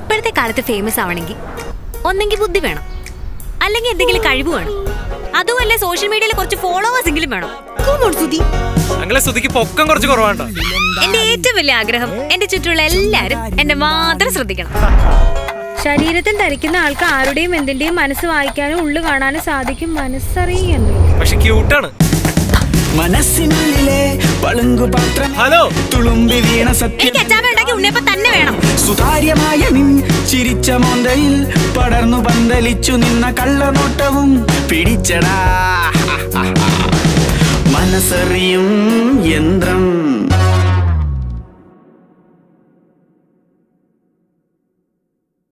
ഇപ്പോഴത്തെ കാലത്ത് ഫേമസ് ആവണമെങ്കിൽ ഒന്നെങ്കിൽ ബുദ്ധി വേണം അല്ലെങ്കിൽ എന്തെങ്കിലും കഴിവ് വേണം അതുമല്ല സോഷ്യൽ മീഡിയയിൽ കുറച്ച് ഫോളോവേഴ്സ് എങ്കിലും വേണം Come on, സുധി. ഞങ്ങളെ സ്തുതിക്ക് പൊക്കം കുറച്ച് കുറവാണ്ടോ എന്റെ ഏറ്റവും വലിയ ആഗ്രഹം എന്റെ ചുറ്റുമുള്ള എല്ലാരും എന്നെ മാത്രം ശ്രദ്ധിക്കണം ശരീരത്തിൽ ധരിക്കുന്ന ആൾക്ക് ആരുടെയും എന്തിന്റെയും മനസ്സ് വായിക്കാനും ഉള്ളു കാണാനും സാധിക്കും മനസ്സറിയുന്നു പക്ഷെ ക്യൂട്ടാണ് മനസ്സിനുള്ളിലെ പളുങ്കുപാത്രം ഹലോ തുളുമ്പി വീണ സത്യം എനിക്ക് അച്ചാമ്മ ഉണ്ടാക്കി ഉണ്ണിയപ്പം തന്നെ വേണം സുതാര്യമായ നിൻ ചിരിച്ച മോന്തയിൽ പടർന്നു പന്തലിച്ചു നിന്ന കള്ളനോട്ടവും പിടിച്ചടാ മനസ്സറിയും യന്ത്രം